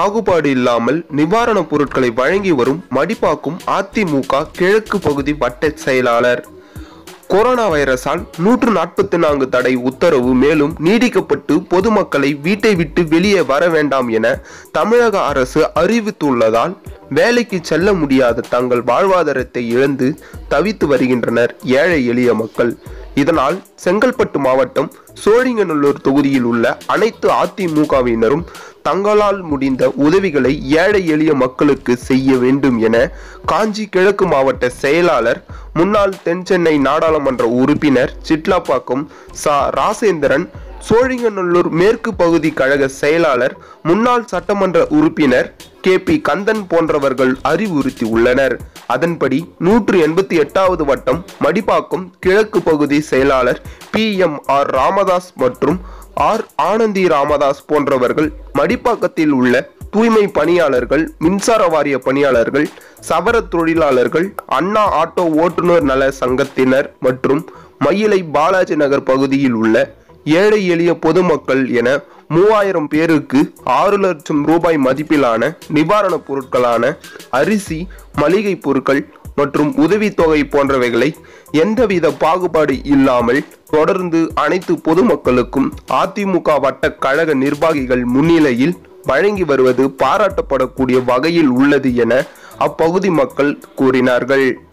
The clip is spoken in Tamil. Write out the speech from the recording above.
பாகுபாடு இல்லாமல் நிவாரணப் பொருட்களை வழங்கி வரும் மடிப்பாக்கும் அதிமுக கிழக்கு பகுதி வட்ட செயலாளர் கொரோனா வைரஸால் நூற்று நாற்பத்தி நான்கு தடை உத்தரவு மேலும் நீடிக்கப்பட்டு பொதுமக்களை வீட்டை விட்டு வெளியே வர வேண்டாம் என தமிழக அரசு அறிவித்துள்ளதால் வேலைக்கு செல்ல முடியாத தங்கள் வாழ்வாதாரத்தை இழந்து தவித்து வருகின்றனர் ஏழை எளிய மக்கள் இதனால் செங்கல்பட்டு மாவட்டம் சோழிங்கநல்லூர் தொகுதியில் உள்ள அனைத்து அதிமுகவினரும் தங்களால் முடிந்த உதவிகளை ஏழை எளிய மக்களுக்கு செய்ய வேண்டும் என காஞ்சி கிழக்கு மாவட்ட செயலாளர் முன்னாள் தென்சென்னை நாடாளுமன்ற உறுப்பினர் சிட்லாப்பாக்கம் சா ராசேந்திரன் சோழிங்கநல்லூர் மேற்கு பகுதி கழக செயலாளர் முன்னாள் சட்டமன்ற உறுப்பினர் கே பி கந்தன் போன்றவர்கள் அறிவுறுத்தி உள்ளனர் அதன்படி நூற்று எண்பத்தி எட்டாவது வட்டம் மடிப்பாக்கம் கிழக்கு பகுதி செயலாளர் பி எம் ஆர் ராமதாஸ் மற்றும் ஆர் ஆனந்தி ராமதாஸ் போன்றவர்கள் மடிப்பாக்கத்தில் உள்ள தூய்மை பணியாளர்கள் மின்சார வாரிய பணியாளர்கள் சவர தொழிலாளர்கள் அண்ணா ஆட்டோ ஓட்டுநர் நல சங்கத்தினர் மற்றும் மயிலை பாலாஜி நகர் பகுதியில் உள்ள ஏழை எளிய பொதுமக்கள் என மூவாயிரம் பேருக்கு ஆறு லட்சம் ரூபாய் மதிப்பிலான நிவாரணப் பொருட்களான அரிசி மளிகை பொருட்கள் மற்றும் உதவித்தொகை போன்றவைகளை எந்தவித பாகுபாடு இல்லாமல் தொடர்ந்து அனைத்து பொதுமக்களுக்கும் அதிமுக வட்ட கழக நிர்வாகிகள் முன்னிலையில் வழங்கி வருவது பாராட்டப்படக்கூடிய வகையில் உள்ளது என அப்பகுதி மக்கள் கூறினார்கள்